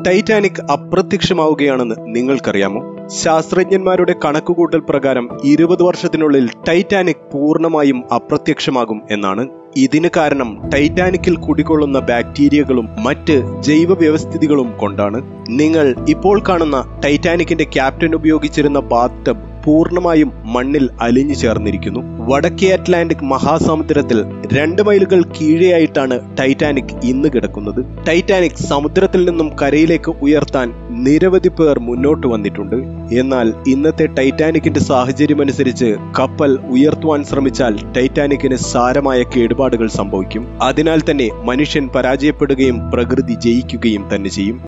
Titanic അപ്രത്യക്ഷമാവുകയാണെന്ന് നിങ്ങൾക്കറിയാമോ ശാസ്ത്രജ്ഞന്മാരുടെ കണക്കുകൂട്ടൽ പ്രകാരം ഇരുപത് വർഷത്തിനുള്ളിൽ ടൈറ്റാനിക് പൂർണ്ണമായും അപ്രത്യക്ഷമാകും എന്നാണ് ഇതിന് കാരണം ടൈറ്റാനിക്കിൽ കുടികൊള്ളുന്ന ബാക്ടീരിയകളും മറ്റ് ജൈവ വ്യവസ്ഥിതികളും കൊണ്ടാണ് നിങ്ങൾ ഇപ്പോൾ കാണുന്ന ടൈറ്റാനിക്കിന്റെ ക്യാപ്റ്റൻ ഉപയോഗിച്ചിരുന്ന ബാത്ത് ടബ് പൂർണ്ണമായും മണ്ണിൽ അലിഞ്ഞു ചേർന്നിരിക്കുന്നു വടക്കേ അറ്റ്ലാന്റിക് മഹാസമുദ്രത്തിൽ രണ്ട് മൈലുകൾ കീഴെയായിട്ടാണ് ടൈറ്റാനിക് ഇന്ന് കിടക്കുന്നത് ടൈറ്റാനിക് സമുദ്രത്തിൽ നിന്നും കരയിലേക്ക് ഉയർത്താൻ നിരവധി പേർ മുന്നോട്ട് വന്നിട്ടുണ്ട് എന്നാൽ ഇന്നത്തെ ടൈറ്റാനിക്കിന്റെ സാഹചര്യമനുസരിച്ച് കപ്പൽ ഉയർത്തുവാൻ ശ്രമിച്ചാൽ ടൈറ്റാനിക്കിന് സാരമായ കേടുപാടുകൾ സംഭവിക്കും അതിനാൽ തന്നെ മനുഷ്യൻ പരാജയപ്പെടുകയും പ്രകൃതി ജയിക്കുകയും തന്നെ ചെയ്യും